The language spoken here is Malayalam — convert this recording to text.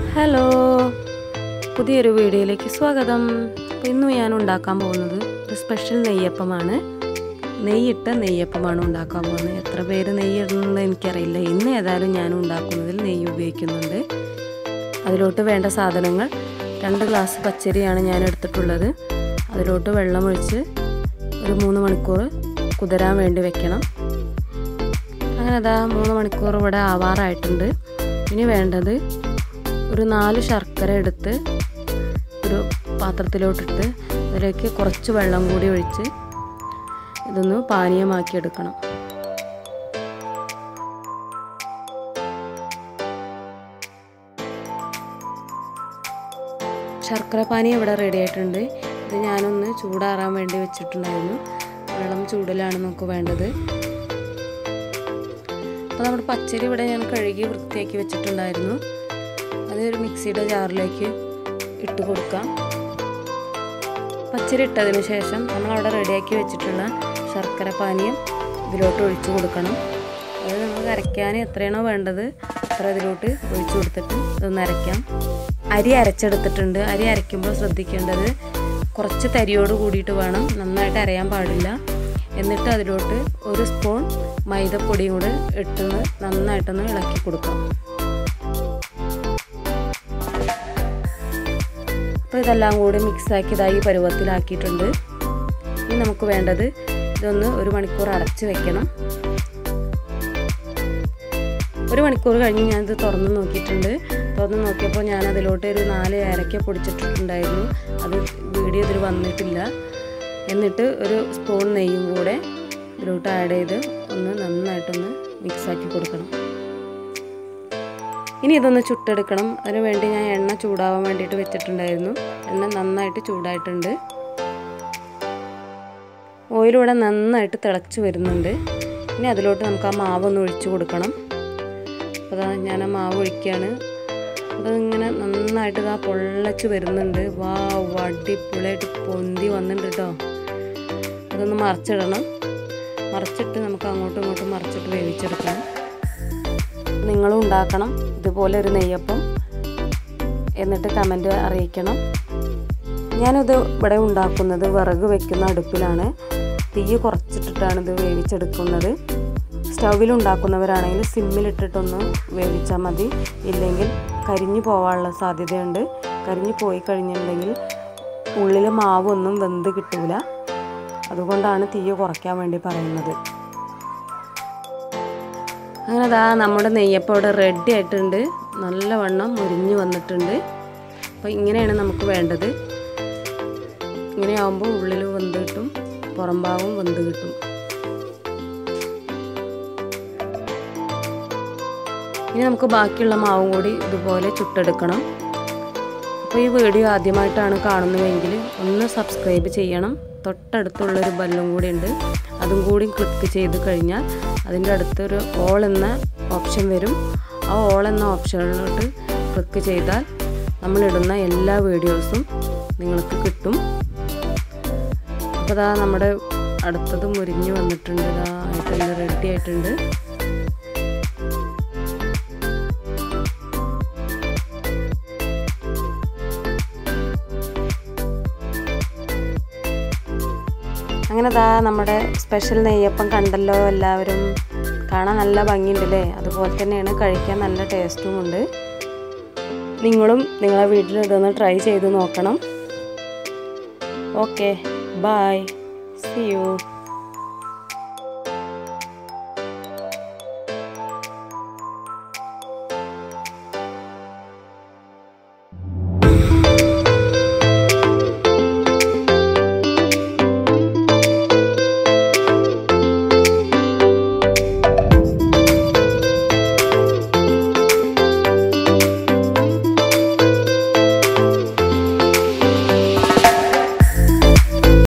ഹലോ പുതിയൊരു വീഡിയോയിലേക്ക് സ്വാഗതം അപ്പോൾ ഇന്ന് ഞാൻ ഉണ്ടാക്കാൻ പോകുന്നത് ഒരു സ്പെഷ്യൽ നെയ്യപ്പമാണ് നെയ്യിട്ട നെയ്യപ്പമാണ് ഉണ്ടാക്കാൻ പോകുന്നത് എത്ര പേര് നെയ്യ് ഇടുന്നത് എനിക്കറിയില്ല ഇന്ന് ഏതായാലും ഞാൻ ഉണ്ടാക്കുന്നതിൽ നെയ്യ് ഉപയോഗിക്കുന്നുണ്ട് അതിലോട്ട് വേണ്ട സാധനങ്ങൾ രണ്ട് ഗ്ലാസ് പച്ചരിയാണ് ഞാൻ എടുത്തിട്ടുള്ളത് അതിലോട്ട് വെള്ളമൊഴിച്ച് ഒരു മൂന്ന് മണിക്കൂർ കുതിരാൻ വേണ്ടി വെക്കണം അങ്ങനെ അതാ മൂന്ന് മണിക്കൂർ ഇവിടെ ആവാറായിട്ടുണ്ട് ഇനി വേണ്ടത് ഒരു നാല് ശർക്കര എടുത്ത് ഒരു പാത്രത്തിലോട്ടിട്ട് അതിലേക്ക് കുറച്ച് വെള്ളം കൂടി ഒഴിച്ച് ഇതൊന്ന് പാനീയമാക്കി എടുക്കണം ശർക്കര പാനി ഇവിടെ റെഡി ആയിട്ടുണ്ട് ഇത് ഞാനൊന്ന് ചൂടാറാൻ വേണ്ടി വെച്ചിട്ടുണ്ടായിരുന്നു വെള്ളം ചൂടിലാണ് നമുക്ക് വേണ്ടത് അപ്പോൾ നമ്മുടെ പച്ചരി ഇവിടെ ഞാൻ കഴുകി വൃത്തിയാക്കി വെച്ചിട്ടുണ്ടായിരുന്നു അത് ഒരു മിക്സിയുടെ ജാറിലേക്ക് ഇട്ട് കൊടുക്കാം പച്ചരി ഇട്ടതിന് ശേഷം നമ്മളവിടെ റെഡിയാക്കി വെച്ചിട്ടുള്ള ശർക്കര പാനീയം ഇതിലോട്ട് ഒഴിച്ചു കൊടുക്കണം അത് നമുക്ക് അരയ്ക്കാൻ എത്രയാണോ വേണ്ടത് അത്ര ഇതിലോട്ട് ഒഴിച്ചു കൊടുത്തിട്ട് ഇതൊന്ന് അരയ്ക്കാം അരി അരച്ചെടുത്തിട്ടുണ്ട് അരി അരയ്ക്കുമ്പോൾ ശ്രദ്ധിക്കേണ്ടത് കുറച്ച് തരിയോട് കൂടിയിട്ട് വേണം നന്നായിട്ട് അരയാൻ പാടില്ല എന്നിട്ട് അതിലോട്ട് ഒരു സ്പൂൺ മൈദപ്പൊടിയും കൂടെ ഇട്ടൊന്ന് നന്നായിട്ടൊന്ന് ഇളക്കി കൊടുക്കാം അപ്പോൾ ഇതെല്ലാം കൂടി മിക്സാക്കി ഇതായി പരുവത്തിലാക്കിയിട്ടുണ്ട് ഇനി നമുക്ക് വേണ്ടത് ഇതൊന്ന് ഒരു മണിക്കൂർ അടച്ച് വെക്കണം ഒരു മണിക്കൂർ കഴിഞ്ഞ് ഞാനിത് തുറന്ന് നോക്കിയിട്ടുണ്ട് തുറന്ന് നോക്കിയപ്പോൾ ഞാൻ അതിലോട്ട് ഒരു നാല് ഏലക്ക പൊടിച്ചിട്ടുണ്ടായിരുന്നു അത് വീഡിയോ ഇതിൽ വന്നിട്ടില്ല എന്നിട്ട് ഒരു സ്പൂൺ നെയ്യും കൂടെ ഇതിലോട്ട് ആഡ് ചെയ്ത് ഒന്ന് നന്നായിട്ടൊന്ന് മിക്സാക്കി കൊടുക്കണം ഇനി ഇതൊന്ന് ചുട്ടെടുക്കണം അതിന് വേണ്ടി ഞാൻ എണ്ണ ചൂടാവാൻ വേണ്ടിയിട്ട് വെച്ചിട്ടുണ്ടായിരുന്നു എണ്ണ നന്നായിട്ട് ചൂടായിട്ടുണ്ട് ഓയിലൂടെ നന്നായിട്ട് തിളച്ച് വരുന്നുണ്ട് ഇനി അതിലോട്ട് നമുക്ക് ആ മാവ് ഒന്ന് ഒഴിച്ചു കൊടുക്കണം അപ്പോൾ ഞാൻ ആ മാവ് ഒഴിക്കുകയാണ് അതിങ്ങനെ നന്നായിട്ട് ഇതാ പൊള്ളച്ച് വരുന്നുണ്ട് വാ അടിപൊളിയായിട്ട് പൊന്തി വന്നിട്ടുണ്ട് കേട്ടോ അതൊന്ന് മറിച്ചിടണം മറിച്ചിട്ട് നമുക്ക് അങ്ങോട്ടും ഇങ്ങോട്ടും മറിച്ചിട്ട് വേവിച്ചെടുക്കണം നിങ്ങളും ഉണ്ടാക്കണം ഇതുപോലെ ഒരു നെയ്യപ്പം എന്നിട്ട് കമൻറ്റ് അറിയിക്കണം ഞാനിത് ഇവിടെ ഉണ്ടാക്കുന്നത് വിറക് വെക്കുന്ന അടുപ്പിലാണ് തീ കുറച്ചിട്ടിട്ടാണ് ഇത് വേവിച്ചെടുക്കുന്നത് സ്റ്റൗവിൽ ഉണ്ടാക്കുന്നവരാണെങ്കിൽ സിമ്മിലിട്ടിട്ടൊന്ന് വേവിച്ചാൽ മതി ഇല്ലെങ്കിൽ കരിഞ്ഞു പോകാനുള്ള സാധ്യതയുണ്ട് കരിഞ്ഞു പോയി കഴിഞ്ഞിട്ടുണ്ടെങ്കിൽ ഉള്ളിൽ മാവൊന്നും വെന്ത് കിട്ടൂല അതുകൊണ്ടാണ് തീ കുറയ്ക്കാൻ വേണ്ടി പറയുന്നത് അങ്ങനെ അതാ നമ്മുടെ നെയ്യപ്പം ഇവിടെ റെഡി ആയിട്ടുണ്ട് നല്ലവണ്ണം മുരിഞ്ഞു വന്നിട്ടുണ്ട് അപ്പോൾ ഇങ്ങനെയാണ് നമുക്ക് വേണ്ടത് ഇങ്ങനെ ആകുമ്പോൾ ഉള്ളിൽ വെന്ത് കിട്ടും പുറം ഭാഗവും വെന്ത് കിട്ടും ഇനി നമുക്ക് ബാക്കിയുള്ള മാവും കൂടി ഇതുപോലെ ചുട്ടെടുക്കണം അപ്പോൾ ഈ വീഡിയോ ആദ്യമായിട്ടാണ് കാണുന്നതെങ്കിൽ ഒന്ന് സബ്സ്ക്രൈബ് ചെയ്യണം തൊട്ടടുത്തുള്ളൊരു ബല്ലും കൂടി ഉണ്ട് അതും കൂടി ക്ലിക്ക് ചെയ്ത് കഴിഞ്ഞാൽ അതിൻ്റെ അടുത്തൊരു ഓൾ എന്ന ഓപ്ഷൻ വരും ആ ഓൾ എന്ന ഓപ്ഷനിലോട്ട് ക്ലിക്ക് ചെയ്താൽ നമ്മളിടുന്ന എല്ലാ വീഡിയോസും നിങ്ങൾക്ക് കിട്ടും അപ്പോൾ ഇതാ നമ്മുടെ അടുത്തത് മുരിഞ്ഞ് വന്നിട്ടുണ്ട് ഇതാ ആയിട്ടുണ്ട് റെഡി ആയിട്ടുണ്ട് അങ്ങനെ ദാ നമ്മുടെ സ്പെഷ്യൽ നെയ്യപ്പം കണ്ടല്ലോ എല്ലാവരും കാണാൻ നല്ല ഭംഗിയുണ്ടല്ലേ അതുപോലെ തന്നെയാണ് കഴിക്കാൻ നല്ല ടേസ്റ്റും ഉണ്ട് നിങ്ങളും നിങ്ങളെ വീട്ടിൽ ഇതൊന്ന് ട്രൈ ചെയ്ത് നോക്കണം ഓക്കെ ബായ് സി യു